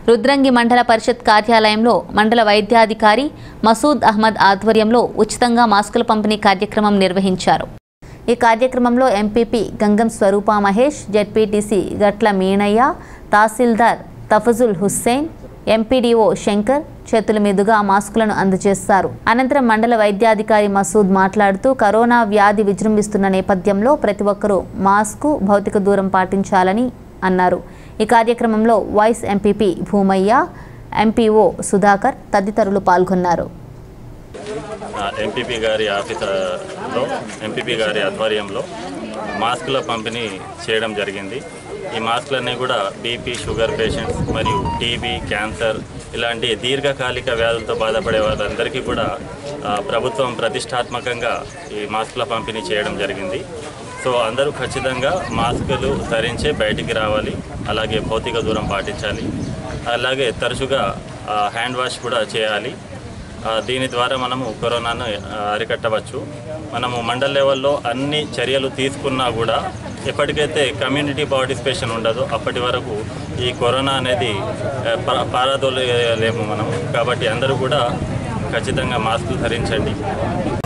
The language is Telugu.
రుద్రంగి మండల పరిషత్ కార్యాలయంలో మండల వైద్యాధికారి మసూద్ అహ్మద్ ఆధ్వర్యంలో ఉచితంగా మాస్కుల పంపిణీ కార్యక్రమం నిర్వహించారు ఈ కార్యక్రమంలో ఎంపీపీ గంగం స్వరూప మహేష్ జెడ్పీటీసీ గట్ల మీనయ్య తహసీల్దార్ తఫజుల్ హుస్సేన్ ఎంపీడీఓ శంకర్ చేతుల మీదుగా మాస్కులను అందజేస్తారు అనంతరం మండల వైద్యాధికారి మసూద్ మాట్లాడుతూ కరోనా వ్యాధి విజృంభిస్తున్న నేపథ్యంలో ప్రతి ఒక్కరూ మాస్కు భౌతిక దూరం పాటించాలని అన్నారు ఈ కార్యక్రమంలో vice MPP Bhumaiah MPO Sudhakar తదితరులు పాల్గొన్నారు ఎంపీపీ గారి ఆఫీసులో ఎంపీపీ గారి ఆధ్వర్యంలో మాస్కుల పంపిణీ చేయడం జరిగింది ఈ మాస్కులన్నీ కూడా బీపీ షుగర్ పేషెంట్స్ మరియు టీబీ క్యాన్సర్ ఇలాంటి దీర్ఘకాలిక వ్యాధులతో బాధపడే వాళ్ళందరికీ కూడా ఆ, ప్రభుత్వం ప్రతిష్టాత్మకంగా ఈ మాస్కుల పంపిణీ చేయడం జరిగింది సో అందరూ ఖచ్చితంగా మాస్కులు ధరించే బయటికి రావాలి అలాగే భౌతిక దూరం పాటించాలి అలాగే తరచుగా ఆ, హ్యాండ్ వాష్ కూడా చేయాలి ఆ, దీని ద్వారా మనము కరోనాను ఆ, అరికట్టవచ్చు మనము మండల్ లెవెల్లో అన్ని చర్యలు తీసుకున్నా కూడా ఎప్పటికైతే కమ్యూనిటీ పార్టిసిపేషన్ ఉండదో అప్పటి వరకు ఈ కరోనా అనేది ఆ, పా- పారదోలేము మనం కాబట్టి అందరూ కూడా ఖచ్చితంగా మాస్కులు ధరించండి